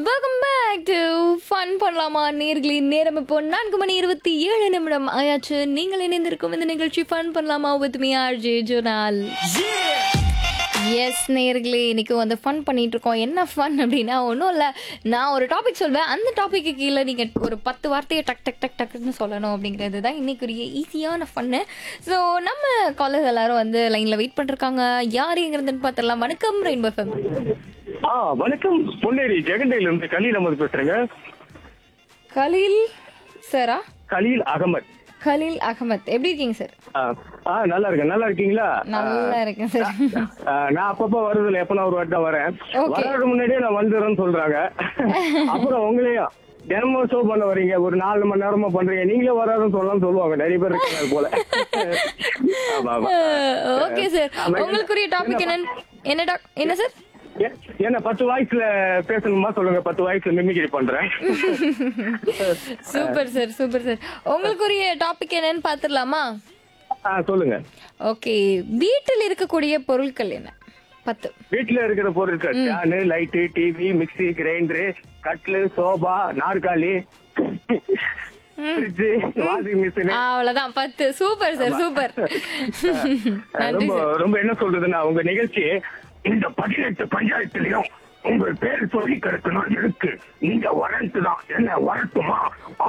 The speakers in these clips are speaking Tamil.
வெல்கம் பேக் டு ஃபன் பண்ணலாமா நேர்களின் நேரம் இப்போ நான்கு மணி இருபத்தி ஏழு நிமிடம் ஆயாச்சு நீங்கள் இணைந்திருக்கும் இந்த நிகழ்ச்சி ஃபன் பண்ணலாமா வித் மீ ஆர் ஜே ஜோனால் எஸ் நேர்களே இன்னைக்கு வந்து ஃபன் பண்ணிட்டு இருக்கோம் என்ன ஃபன் அப்படின்னா ஒன்றும் இல்லை நான் ஒரு டாபிக் சொல்வேன் அந்த டாபிக்கு கீழே நீங்கள் ஒரு பத்து வார்த்தையை டக் டக் டக் டக்குன்னு சொல்லணும் அப்படிங்கிறது தான் இன்னைக்குரிய ஈஸியான ஃபன்னு ஸோ நம்ம காலேஜ் எல்லாரும் வந்து லைனில் வெயிட் பண்ணிருக்காங்க யார் எங்கிறதுன்னு பார்த்துடலாம் வணக்கம் ரெயின்போ ஃபேம் ஆ வணக்கம் பொன்னேரி ஜெகண்டையில இருந்து கலீல் அகமது பேசுறேங்க கலீல் சாரா கலீல் அகமத் கலீல் அகமத் எப்படி இருக்கீங்க சார் ஆ, ஆ நல்லா இருக்கேன் நல்லா இருக்கீங்களா நல்லா இருக்கேன் சார் ஆ, நான் அப்பப்ப வருதுல எப்ப நான் ஒரு வாட்டி தான் வரேன் Okay. வர்றதுக்கு முன்னாடியே நான் வந்துடுறேன்னு சொல்றாங்க அப்புறம் உங்களையும் தினமும் ஷோ பண்ண வரீங்க ஒரு நாலு மணி நேரமா பண்றீங்க நீங்களே வராதுன்னு சொல்லலாம் சொல்லுவாங்க நிறைய பேர் இருக்காங்க அது போல ஆமா ஆமா ஓகே சார் உங்களுக்குரிய டாபிக் என்ன என்ன doc- என்ன சார் ஏ- என்ன பத்து வாய்ஸ்ல பேசணுமா சொல்லுங்க பத்து வாய்ஸ்ல மிமிக்ரி பண்றேன் சூப்பர் சார் சூப்பர் சார் உங்களுக்குரிய டாபிக் என்னன்னு பார்த்துடலாமா ஆ சொல்லுங்க ஓகே வீட்டில் இருக்கக்கூடிய பொருட்கள் என்ன பத்து வீட்டுல இருக்கிற பொருட்கள் fan light TV mixie grinder கட்லு சோபா நாற்காலி ஃப்ரிட்ஜ் வாஷிங் மிஷின் அவ்வளவுதான் பத்து சூப்பர் சார் சூப்பர் நன்றி ரொம்ப சார் ரொம்ப என்ன சொல்றதுன்னா உங்க நிகழ்ச்சி இந்த பதினெட்டு பஞ்சாயத்துலயும் உங்கள் பேர் சொல்லி கிடக்கணும் இருக்கு நீங்க வரட்டு தான் என்ன வரட்டுமா ஆ.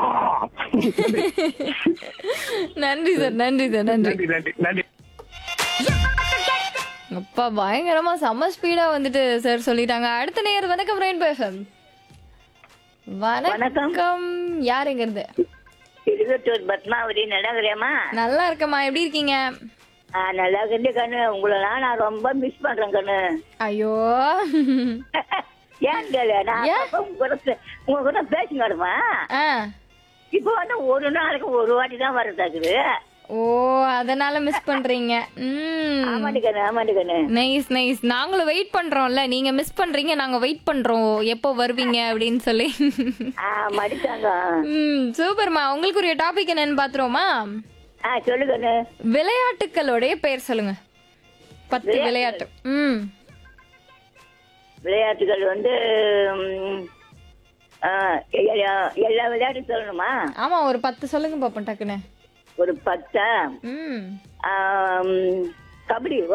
நன்றி சார் நன்றி சார் நன்றி நன்றி நன்றி நன்றி அப்பா பயங்கரமா செம்ம ஸ்பீடா வந்துட்டு சார் சொல்லிட்டாங்க அடுத்த நேர் வணக்கம் ரெயின் பேசம் வணக்கம் யாருங்கிறது திருவத்தூர் பத்மாவதி நடக்கிறேம்மா நல்லா இருக்கம்மா எப்படி இருக்கீங்க ஆ, நல்லா இருக்கு கண்ணு உங்களெல்லாம் நான் ரொம்ப மிஸ் பண்றேன் கண்ணு ஐயோ ஏன் கேளு நான் ஏன்? அப்பப்ப உங்க கூட பே- உங்க கூட பேசுங்கடுமா ஆ இப்போ வந்து ஒரு நாளைக்கு ஒரு வாட்டி தான் வரதாக்குது ஓ அதனால மிஸ் பண்றீங்க ம் ஆமாண்டி கண்ணு ஆமாண்டி கண்ணு நைஸ் நைஸ் நாங்களும் வெயிட் பண்றோம்ல நீங்க மிஸ் பண்றீங்க நாங்க வெயிட் பண்றோம் எப்போ வருவீங்க அப்படின்னு சொல்லி ஆ மடித்தாங்க ம் சூப்பர்மா உங்களுக்குரிய டாபிக் என்னன்னு பாத்துருவோமா ஆ சொல்லு கண்ணு விளையாட்டுக்களுடைய பெயர் சொல்லுங்க பத்து விளையாட்டு ம் விளையாட்டுகள் வந்து ம், ஆ, எல்லா- எல்லா விளையாட்டும் சொல்லணுமா ஆமா ஒரு பத்து சொல்லுங்க பாப்போம் டக்குன்னு ஒரு பத்தா ம் ஆ, ம், கபடி